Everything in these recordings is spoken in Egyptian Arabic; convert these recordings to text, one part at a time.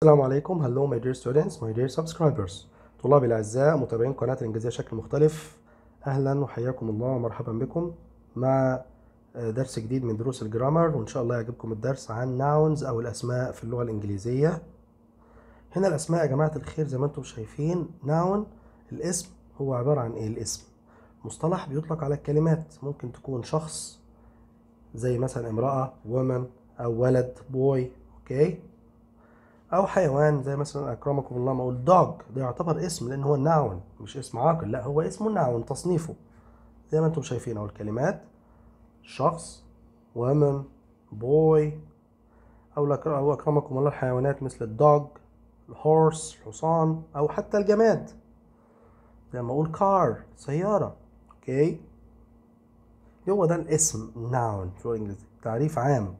السلام عليكم hello my dear students my dear subscribers طلابي الأعزاء متابعين قناة الإنجليزية بشكل مختلف أهلا وحياكم الله ومرحبا بكم مع درس جديد من دروس الجرامر وإن شاء الله يعجبكم الدرس عن nouns أو الأسماء في اللغة الإنجليزية هنا الأسماء يا جماعة الخير زي ما أنتم شايفين noun الاسم هو عبارة عن إيه الاسم مصطلح بيطلق على الكلمات ممكن تكون شخص زي مثلا امرأة woman أو ولد boy أوكي او حيوان زي مثلا اكرمكم الله ما اقول دوج ده يعتبر اسم لان هو ناون مش اسم عاقل لا هو اسمه ناون تصنيفه زي ما انتم شايفين اهو الكلمات شخص woman boy او لك او اكرمكم الله الحيوانات مثل الدوج الهورس الحصان او حتى الجماد زي ما اقول كار سياره اوكي هو ده الاسم ناون في اللغه الانجليزيه تعريف عام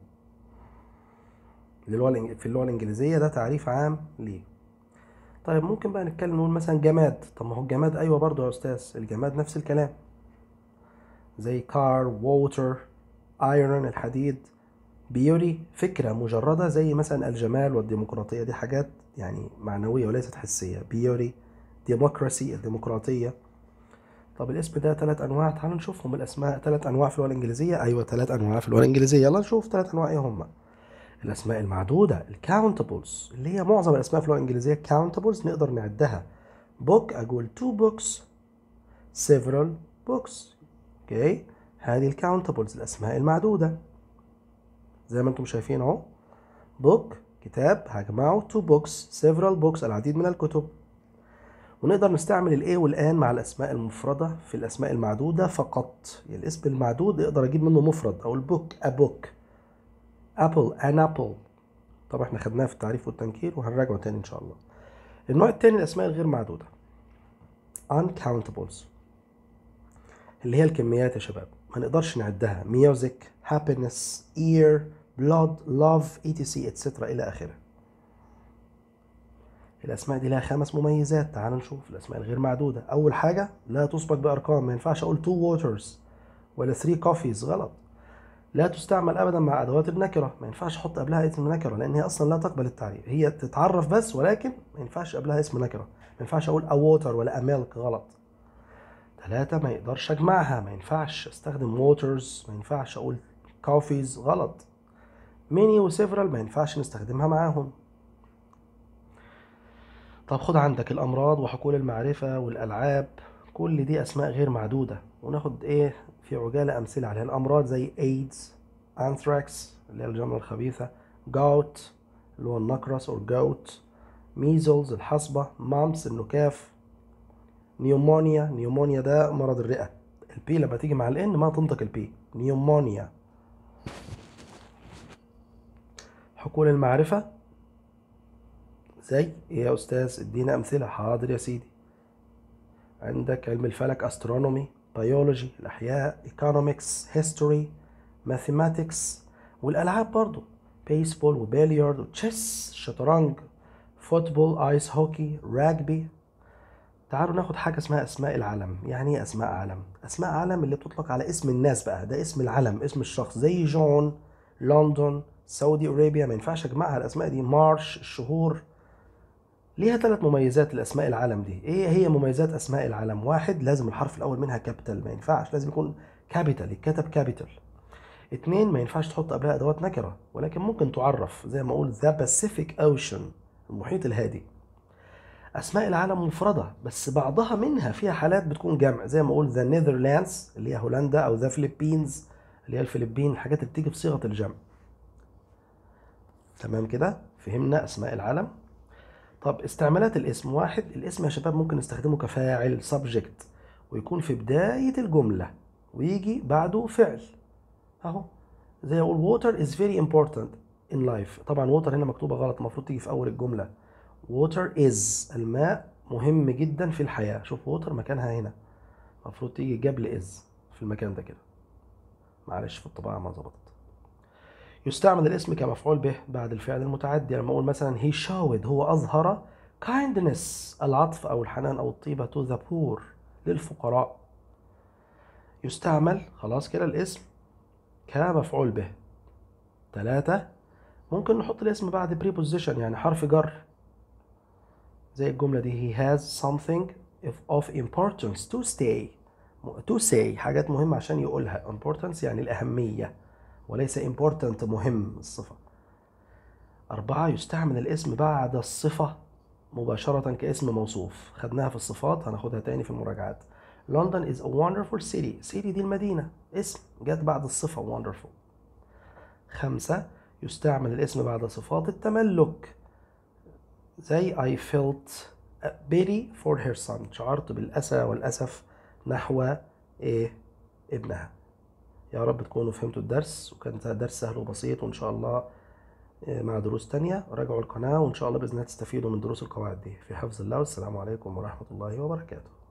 للغة في اللغة الإنجليزية ده تعريف عام ليه طيب ممكن بقى نتكلم نقول مثلا جماد طب ما هو الجماد أيوة برضه يا أستاذ الجماد نفس الكلام زي كار ووتر ايرون الحديد بيوري فكرة مجردة زي مثلا الجمال والديمقراطية دي حاجات يعني معنوية وليست حسية بيوري ديموكراسي الديمقراطية طب الاسم ده ثلاث انواع تعالوا نشوفهم الاسماء ثلاث انواع في اللغه الانجليزيه ايوه ثلاث انواع في اللغه الانجليزيه يلا نشوف ثلاث انواع ايه هم الاسماء المعدوده الكاونتبلز اللي هي معظم الاسماء في اللغه الانجليزيه كاونتبلز نقدر نعدها بوك اقول تو بوكس several books اوكي هذه الكاونتبلز الاسماء المعدوده زي ما انتم شايفين اهو بوك كتاب هجمعه تو بوكس several books العديد من الكتب ونقدر نستعمل الاي والان مع الاسماء المفرده في الاسماء المعدوده فقط يعني الاسم المعدود اقدر اجيب منه مفرد او البوك a book ابل ان ابل طبعا احنا خدناها في التعريف والتنكير وهنراجعه تاني ان شاء الله النوع التاني الاسماء الغير معدوده uncountables اللي هي الكميات يا شباب ما نقدرش نعدها music happiness ear blood love etc etc الى اخره الاسماء دي لها خمس مميزات تعال نشوف الاسماء الغير معدوده اول حاجه لا تسبق بارقام ما ينفعش اقول two waters ولا three coffees غلط لا تستعمل ابدا مع ادوات النكره ما ينفعش احط قبلها اسم نكره لان هي اصلا لا تقبل التعريف هي تتعرف بس ولكن ما ينفعش قبلها اسم نكره ما ينفعش اقول a water ولا a milk غلط ثلاثة ما يقدرش اجمعها ما ينفعش استخدم waters ما ينفعش اقول coffees غلط many وسيفرال ما ينفعش نستخدمها معاهم طب خد عندك الامراض وحقول المعرفة والالعاب كل دي اسماء غير معدودة وناخد ايه في عجالة أمثلة عليها الأمراض زي إيدز أنثراكس اللي هي الجمرة الخبيثة جاوت اللي هو النقرس أو جاوت ميزلز الحصبة مامس النكاف نيومونيا نيومونيا ده مرض الرئة البي لما تيجي مع الإن ما تنطق البي نيومونيا حقول المعرفة زي إيه يا أستاذ ادينا أمثلة حاضر يا سيدي عندك علم الفلك أسترونومي بيولوجي الأحياء economics history mathematics والألعاب برضو بيسبول وبيليارد وتشيس شطرنج فوتبول ايس هوكي راجبي تعالوا ناخد حاجة اسمها أسماء العلم يعني ايه أسماء علم أسماء علم اللي بتطلق على اسم الناس بقى ده اسم العلم اسم الشخص زي جون لندن سعودي أرابيا ما ينفعش أجمعها الأسماء دي مارش الشهور ليها ثلاث مميزات الاسماء العلم دي ايه هي مميزات اسماء العلم واحد لازم الحرف الاول منها كابيتال ما ينفعش لازم يكون كابيتال يتكتب كابيتال اتنين ما ينفعش تحط قبلها ادوات نكره ولكن ممكن تعرف زي ما اقول ذا باسيفيك اوشن المحيط الهادي اسماء العالم مفرده بس بعضها منها فيها حالات بتكون جمع زي ما اقول ذا نيذرلاندز اللي هي هولندا او ذا فيلبينز اللي هي الفلبين الحاجات اللي بتيجي بصيغه الجمع تمام كده فهمنا اسماء العالم طب استعمالات الاسم واحد الاسم يا شباب ممكن نستخدمه كفاعل subject ويكون في بداية الجملة ويجي بعده فعل اهو زي اقول water is very important in life طبعا water هنا مكتوبة غلط المفروض تيجي في اول الجملة water is الماء مهم جدا في الحياة شوف water مكانها هنا المفروض تيجي قبل is في المكان ده كده معلش في الطباعة ما ظبطت يستعمل الاسم كمفعول به بعد الفعل المتعدي لما اقول مثلا he showed هو اظهر kindness العطف او الحنان او الطيبه to the poor للفقراء يستعمل خلاص كده الاسم كمفعول به ثلاثة ممكن نحط الاسم بعد preposition يعني حرف جر زي الجملة دي he has something of- of importance to stay to say حاجات مهمة عشان يقولها importance يعني الأهمية وليس important مهم الصفة أربعة يستعمل الاسم بعد الصفة مباشرة كاسم موصوف خدناها في الصفات هناخدها تاني في المراجعات London is a wonderful city city دي المدينة اسم جت بعد الصفة wonderful خمسة يستعمل الاسم بعد صفات التملك زي I felt a pity for her son شعرت بالأسى والأسف نحو إيه ابنها يا رب تكونوا فهمتوا الدرس وكان درس سهل وبسيط وإن شاء الله إيه، مع دروس تانية راجعوا القناة وإن شاء الله بإذن الله تستفيدوا من دروس القواعد دي في حفظ الله والسلام عليكم ورحمة الله وبركاته